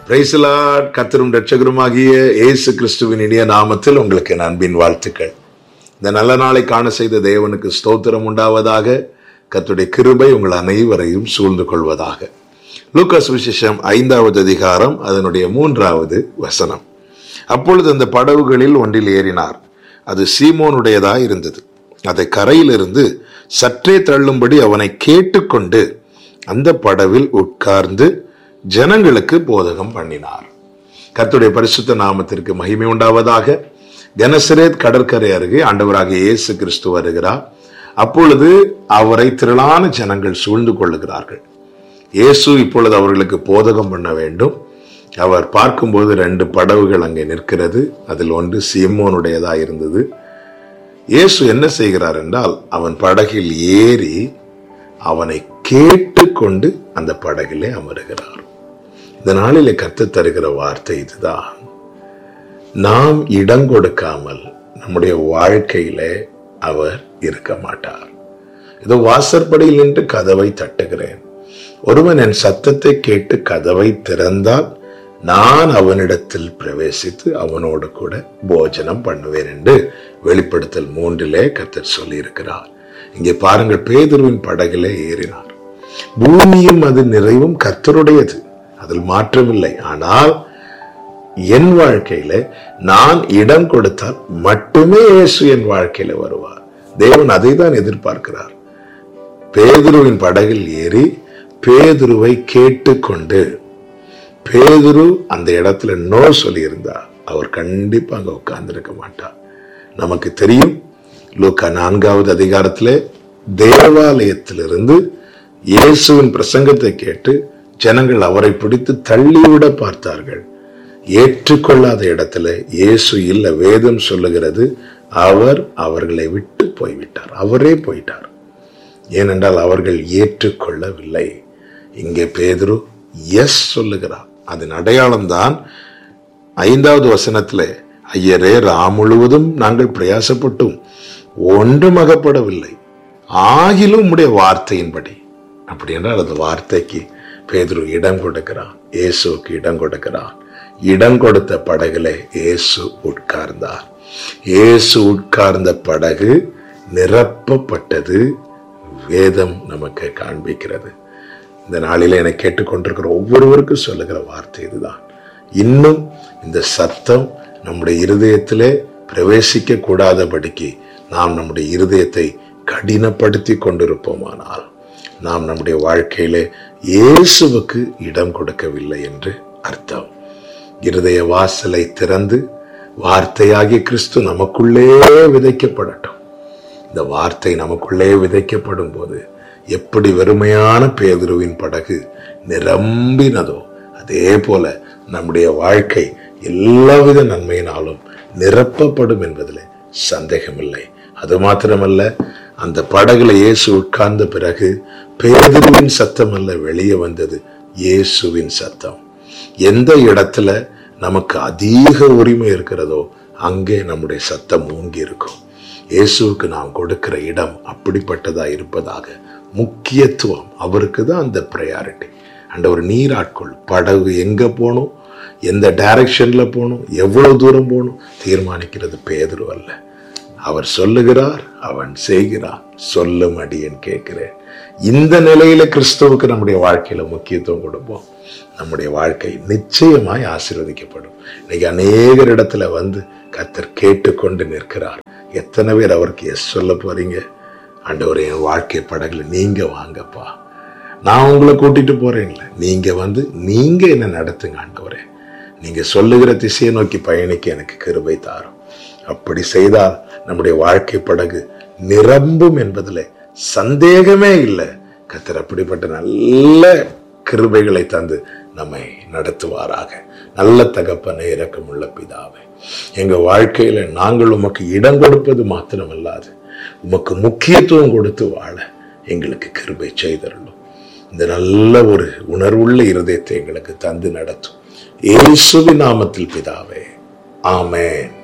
பிரைசலாட் கத்தரும் ரட்சகருமாகிய இயேசு கிறிஸ்துவின் இனிய நாமத்தில் உங்களுக்கு என் அன்பின் வாழ்த்துக்கள் இந்த நல்ல நாளை காண செய்த தேவனுக்கு ஸ்தோத்திரம் உண்டாவதாக கத்துடைய கிருபை உங்கள் அனைவரையும் சூழ்ந்து கொள்வதாக லூக்காஸ் விசேஷம் ஐந்தாவது அதிகாரம் அதனுடைய மூன்றாவது வசனம் அப்பொழுது அந்த படகுகளில் ஒன்றில் ஏறினார் அது சீமோனுடையதாய் இருந்தது அதை கரையிலிருந்து சற்றே தள்ளும்படி அவனை கேட்டுக்கொண்டு அந்த படவில் உட்கார்ந்து ஜனங்களுக்கு போதகம் பண்ணினார் கர்த்தருடைய பரிசுத்த நாமத்திற்கு மகிமை உண்டாவதாக கனசரேத் கடற்கரை அருகே ஆண்டவராகிய இயேசு கிறிஸ்து வருகிறார் அப்பொழுது அவரை திரளான ஜனங்கள் சூழ்ந்து கொள்ளுகிறார்கள் இயேசு இப்பொழுது அவர்களுக்கு போதகம் பண்ண வேண்டும் அவர் பார்க்கும்போது ரெண்டு படகுகள் அங்கே நிற்கிறது அதில் ஒன்று சீமோனுடையதா இருந்தது இயேசு என்ன செய்கிறார் என்றால் அவன் படகில் ஏறி அவனை கேட்டுக்கொண்டு அந்த படகிலே அமருகிறார் இந்த நாளிலே கத்து தருகிற வார்த்தை இதுதான் நாம் இடம் கொடுக்காமல் நம்முடைய வாழ்க்கையிலே அவர் இருக்க மாட்டார் இதோ வாசற்படியில் நின்று கதவை தட்டுகிறேன் ஒருவன் என் சத்தத்தை கேட்டு கதவை திறந்தால் நான் அவனிடத்தில் பிரவேசித்து அவனோடு கூட போஜனம் பண்ணுவேன் என்று வெளிப்படுத்தல் மூன்றிலே கத்தர் சொல்லியிருக்கிறார் இங்கே பாருங்கள் பேதுருவின் படகிலே ஏறினார் பூமியும் அது நிறைவும் கர்த்தருடையது அதில் மாற்றமில்லை ஆனால் என் வாழ்க்கையில நான் இடம் கொடுத்தால் மட்டுமே இயேசு என் வாழ்க்கையில வருவார் தேவன் அதை தான் எதிர்பார்க்கிறார் பேதுருவின் படகில் ஏறி பேதுருவை கேட்டுக்கொண்டு பேதுரு அந்த இடத்துல நோ சொல்லியிருந்தா அவர் கண்டிப்பா அங்க உட்கார்ந்திருக்க மாட்டார் நமக்கு தெரியும் லூக்கா நான்காவது அதிகாரத்திலே தேவாலயத்திலிருந்து இயேசுவின் பிரசங்கத்தை கேட்டு ஜனங்கள் அவரை பிடித்து தள்ளிவிட பார்த்தார்கள் ஏற்றுக்கொள்ளாத இடத்துல இயேசு இல்ல வேதம் சொல்லுகிறது அவர் அவர்களை விட்டு போய்விட்டார் அவரே போயிட்டார் ஏனென்றால் அவர்கள் ஏற்றுக்கொள்ளவில்லை இங்கே பேதுரு எஸ் சொல்லுகிறார் அதன் அடையாளம் தான் ஐந்தாவது வசனத்துல ஐயரே ரா முழுவதும் நாங்கள் பிரயாசப்பட்டும் ஒன்றும் அகப்படவில்லை ஆகிலும் உம்முடைய வார்த்தையின்படி அப்படி என்றால் அந்த வார்த்தைக்கு பேதுரு இடம் கொடுக்கிறான் இயேசுக்கு இடம் கொடுக்கிறான் இடம் கொடுத்த படகுல இயேசு உட்கார்ந்தார் இயேசு உட்கார்ந்த படகு நிரப்பப்பட்டது வேதம் நமக்கு காண்பிக்கிறது இந்த நாளில என கேட்டுக்கொண்டிருக்கிற ஒவ்வொருவருக்கும் சொல்லுகிற வார்த்தை இதுதான் இன்னும் இந்த சத்தம் நம்முடைய இருதயத்திலே பிரவேசிக்க கூடாதபடிக்கு நாம் நம்முடைய இருதயத்தை கடினப்படுத்தி கொண்டிருப்போமானால் நாம் நம்முடைய வாழ்க்கையிலே இயேசுவுக்கு இடம் கொடுக்கவில்லை என்று அர்த்தம் இருதய வாசலை திறந்து வார்த்தையாகிய கிறிஸ்து நமக்குள்ளே விதைக்கப்படட்டும் இந்த வார்த்தை நமக்குள்ளே விதைக்கப்படும் போது எப்படி வெறுமையான பேதுருவின் படகு நிரம்பினதோ அதே போல நம்முடைய வாழ்க்கை எல்லாவித நன்மையினாலும் நிரப்பப்படும் என்பதில் சந்தேகமில்லை அது மாத்திரமல்ல அந்த படகுல இயேசு உட்கார்ந்த பிறகு பேதுருவின் சத்தம் அல்ல வெளியே வந்தது இயேசுவின் சத்தம் எந்த இடத்துல நமக்கு அதிக உரிமை இருக்கிறதோ அங்கே நம்முடைய சத்தம் ஓங்கி இருக்கும் இயேசுவுக்கு நாம் கொடுக்கிற இடம் அப்படிப்பட்டதா இருப்பதாக முக்கியத்துவம் அவருக்கு தான் அந்த ப்ரையாரிட்டி அண்ட் ஒரு நீராட்கொள் படகு எங்க போகணும் எந்த டைரக்ஷன்ல போகணும் எவ்வளவு தூரம் போகணும் தீர்மானிக்கிறது பேதுரு அல்ல அவர் சொல்லுகிறார் அவன் செய்கிறான் சொல்லும் அடியன் கேட்கிறேன் இந்த நிலையில கிறிஸ்துவுக்கு நம்முடைய வாழ்க்கையில முக்கியத்துவம் கொடுப்போம் நம்முடைய வாழ்க்கை நிச்சயமாய் ஆசீர்வதிக்கப்படும் இன்னைக்கு அநேகர் இடத்துல வந்து கத்தர் கேட்டுக்கொண்டு நிற்கிறார் எத்தனை பேர் அவருக்கு எஸ் சொல்ல போறீங்க ஆண்டவர் என் வாழ்க்கை படகுல நீங்க வாங்கப்பா நான் உங்களை கூட்டிட்டு போறேன்ல நீங்க வந்து நீங்க என்ன நடத்துங்க ஆண்டவரே நீங்க சொல்லுகிற திசையை நோக்கி பயணிக்க எனக்கு கிருபை தாரும் அப்படி செய்தால் நம்முடைய வாழ்க்கை படகு நிரம்பும் என்பதில் சந்தேகமே இல்லை கத்தர் அப்படிப்பட்ட நல்ல கிருபைகளை தந்து நம்மை நடத்துவாராக நல்ல தகப்பனை இரக்கமுள்ள பிதாவே எங்க வாழ்க்கையில நாங்கள் உமக்கு இடம் கொடுப்பது மாத்திரமல்லாது உமக்கு முக்கியத்துவம் கொடுத்து வாழ எங்களுக்கு கிருபை செய்தரணும் இந்த நல்ல ஒரு உணர்வுள்ள இருதயத்தை எங்களுக்கு தந்து நடத்தும் இயேசுவின் நாமத்தில் பிதாவே ஆமென்